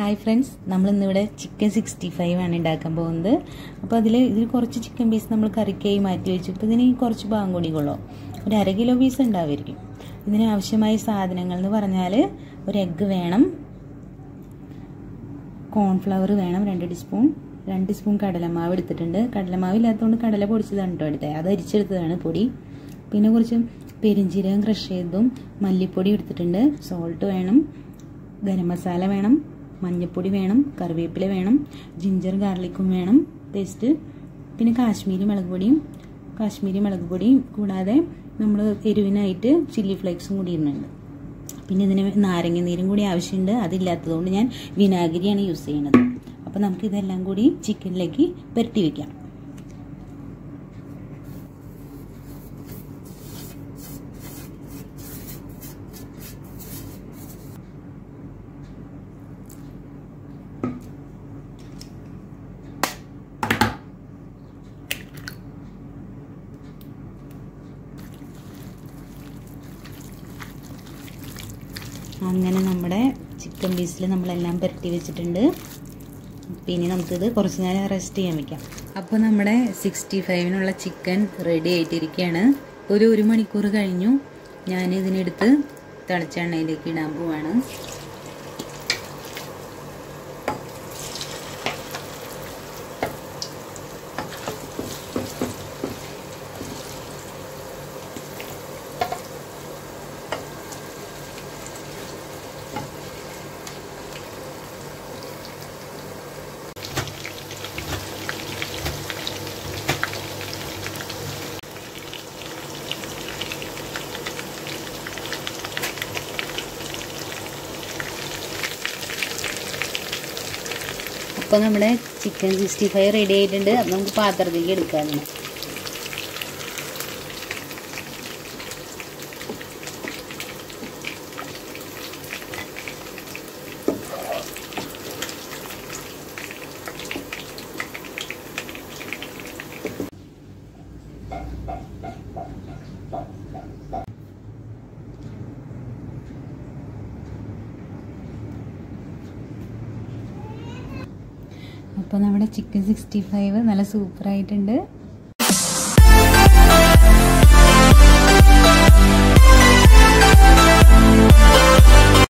hi friends നമ്മൾ ഇന്നിവിടെ chicken sixty five ആണ് ഉണ്ടാക്കാൻ പോകുന്നത് അപ്പോൾ അതിൽ ഇതിൽ കുറച്ച് ചിക്കൻ പീസ് നമ്മൾ കറിക്കായി മാറ്റി വെച്ചു അപ്പോൾ ഇതിന് കുറച്ച് ഭാഗം കൂടി കൊള്ളും ഒരു അര കിലോ പീസ് ഉണ്ടാവുമായിരിക്കും ഇതിന് ആവശ്യമായ സാധനങ്ങൾ എന്ന് പറഞ്ഞാൽ ഒരു എഗ്ഗ് വേണം കോൺഫ്ലവർ വേണം രണ്ട് ടീസ്പൂൺ രണ്ട് സ്പൂൺ കടലമാവ് എടുത്തിട്ടുണ്ട് കടലമാവ് ഇല്ലാത്തതുകൊണ്ട് കടല പൊടിച്ചതാണ് കേട്ടോ എടുത്തത് അത് അരിച്ചെടുത്തതാണ് പൊടി പിന്നെ കുറച്ച് പെരിഞ്ചീരകം ക്രഷ് ചെയ്തതും മല്ലിപ്പൊടി എടുത്തിട്ടുണ്ട് സോൾട്ട് വേണം ഗരം മസാല വേണം മഞ്ഞൾപ്പൊടി വേണം കറിവേപ്പില വേണം ജിഞ്ചർ ഗാർലിക്കും വേണം പേസ്റ്റ് പിന്നെ കാശ്മീരി മുളക് പൊടിയും കാശ്മീരി മുളക് പൊടിയും കൂടാതെ നമ്മൾ എരിവിനായിട്ട് ചില്ലി ഫ്ലേക്സും കൂടി ഇടുന്നുണ്ട് പിന്നെ ഇതിന് നാരങ്ങ നീരും കൂടി ആവശ്യമുണ്ട് അതില്ലാത്തതുകൊണ്ട് ഞാൻ വിനാഗിരിയാണ് യൂസ് ചെയ്യുന്നത് അപ്പോൾ നമുക്ക് ഇതെല്ലാം കൂടി ചിക്കനിലേക്ക് പുരട്ടി വെക്കാം അങ്ങനെ നമ്മുടെ ചിക്കൻ പീസിൽ നമ്മളെല്ലാം പുരട്ടി വെച്ചിട്ടുണ്ട് പിന്നെ നമുക്കിത് കുറച്ച് നേരം റെസ്റ്റ് ചെയ്യാൻ വെക്കാം അപ്പോൾ നമ്മുടെ സിക്സ്റ്റി ഫൈവിനുള്ള ചിക്കൻ റെഡി ആയിട്ടിരിക്കുകയാണ് ഒരു ഒരു മണിക്കൂർ കഴിഞ്ഞു ഞാൻ ഇതിനെടുത്ത് തിളച്ച എണ്ണയിലേക്ക് ഇടാൻ പോവാണ് അപ്പോൾ നമ്മുടെ ചിക്കൻ സിക്സ്റ്റി ഫൈവ് റെഡി ആയിട്ടുണ്ട് അപ്പം നമുക്ക് പാത്രത്തിലേക്ക് എടുക്കാം അപ്പോൾ നമ്മുടെ ചിക്കൻ സിക്സ്റ്റി ഫൈവ് നല്ല സൂപ്പറായിട്ടുണ്ട്